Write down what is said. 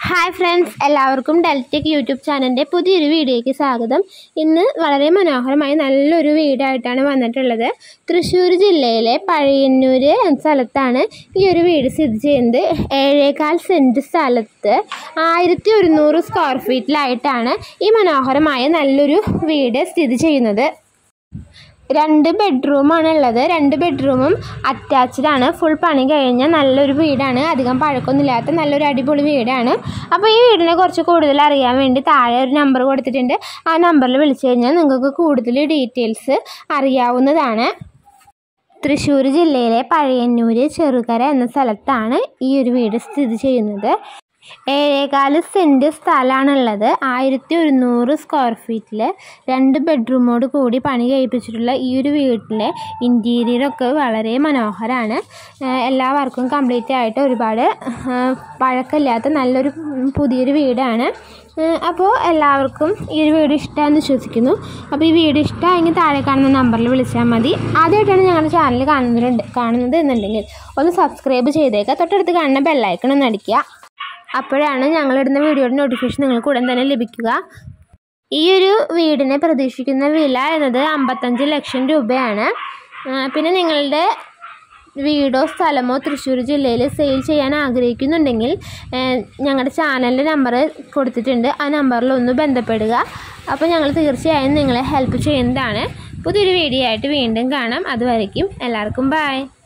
hi friends എല്ലാവർക്കും Deltech YouTube ചാനലിൻ്റെ പുതിയൊരു വീഡിയോയ്ക്ക് സ്വാഗതം ഇന്ന് വളരെ മനോഹരമായി നല്ലൊരു വീടായിട്ടാണ് വന്നിട്ടുള്ളത് തൃശ്ശൂർ ജില്ലയിലെ പഴയന്നൂർ എന്ന സ്ഥലത്താണ് ഈ ഒരു വീട് സ്ഥിതി ചെയ്യുന്നത് ഏഴേകാൽ സെൻറ്റ് സ്ഥലത്ത് ആയിരത്തി ഒരുന്നൂറ് സ്ക്വയർ ഫീറ്റിലായിട്ടാണ് ഈ മനോഹരമായ നല്ലൊരു വീട് സ്ഥിതി ചെയ്യുന്നത് രണ്ട് ബെഡ്റൂമാണ് ഉള്ളത് രണ്ട് ബെഡ്റൂമും അറ്റാച്ച്ഡ് ആണ് ഫുൾ പണി കഴിഞ്ഞ നല്ലൊരു വീടാണ് അധികം പഴക്കമൊന്നുമില്ലാത്ത നല്ലൊരു അടിപൊളി വീടാണ് അപ്പോൾ ഈ വീടിനെ കുറിച്ച് കൂടുതൽ അറിയാൻ വേണ്ടി താഴെ ഒരു നമ്പർ കൊടുത്തിട്ടുണ്ട് ആ നമ്പറിൽ വിളിച്ചു കഴിഞ്ഞാൽ നിങ്ങൾക്ക് കൂടുതൽ ഡീറ്റെയിൽസ് അറിയാവുന്നതാണ് തൃശ്ശൂർ ജില്ലയിലെ പഴയന്നൂർ ചെറുകര എന്ന സ്ഥലത്താണ് ഈ ഒരു വീട് സ്ഥിതി ചെയ്യുന്നത് ഏഴേകാല് സെൻറ്റ് സ്ഥലമാണുള്ളത് ആയിരത്തി ഒരുന്നൂറ് സ്ക്വയർ ഫീറ്റിൽ രണ്ട് ബെഡ്റൂമോട് കൂടി പണി കഴിപ്പിച്ചിട്ടുള്ള ഈ ഒരു വീട്ടിലെ ഇൻറ്റീരിയറൊക്കെ വളരെ മനോഹരമാണ് ഏഹ് എല്ലാ വർക്കും കംപ്ലീറ്റ് ആയിട്ട് ഒരുപാട് ഏഹ് പഴക്കമില്ലാത്ത നല്ലൊരു പുതിയൊരു വീടാണ് ഏഹ് അപ്പോൾ എല്ലാവർക്കും ഈ ഒരു വീട് ഇഷ്ടമാണെന്ന് വിശ്വസിക്കുന്നു അപ്പോൾ ഈ വീട് ഇഷ്ടമായെങ്കിൽ താഴെ കാണുന്ന നമ്പറിൽ വിളിച്ചാൽ മതി ആദ്യമായിട്ടാണ് ഞങ്ങളുടെ ചാനൽ കാണുന്നുണ്ട് കാണുന്നത് എന്നുണ്ടെങ്കിൽ ഒന്ന് സബ്സ്ക്രൈബ് ചെയ്തേക്കുക തൊട്ടടുത്ത് കാണുന്ന ബെല്ലൈക്കൺ ഒന്ന് അടിക്കുക അപ്പോഴാണ് ഞങ്ങളിടുന്ന വീഡിയോയുടെ നോട്ടിഫിക്കേഷൻ നിങ്ങൾക്ക് ഉടൻ തന്നെ ലഭിക്കുക ഈ ഒരു വീടിന് പ്രതീക്ഷിക്കുന്ന വില എന്നത് അമ്പത്തഞ്ച് ലക്ഷം രൂപയാണ് ആ, പിന്നെ നിങ്ങളുടെ വീടോ സ്ഥലമോ തൃശ്ശൂർ ജില്ലയിൽ സെയിൽ ചെയ്യാൻ ആഗ്രഹിക്കുന്നുണ്ടെങ്കിൽ ഏഹ്, ഞങ്ങളുടെ ചാനലിൻ്റെ നമ്പർ കൊടുത്തിട്ടുണ്ട് ആ നമ്പറിൽ ഒന്ന് ബന്ധപ്പെടുക അപ്പോൾ ഞങ്ങൾ തീർച്ചയായും നിങ്ങളെ ഹെൽപ്പ് ചെയ്യുന്നതാണ് പുതിയൊരു വീഡിയോ ആയിട്ട് വീണ്ടും കാണാം അതുവരയ്ക്കും എല്ലാവർക്കും ബായ്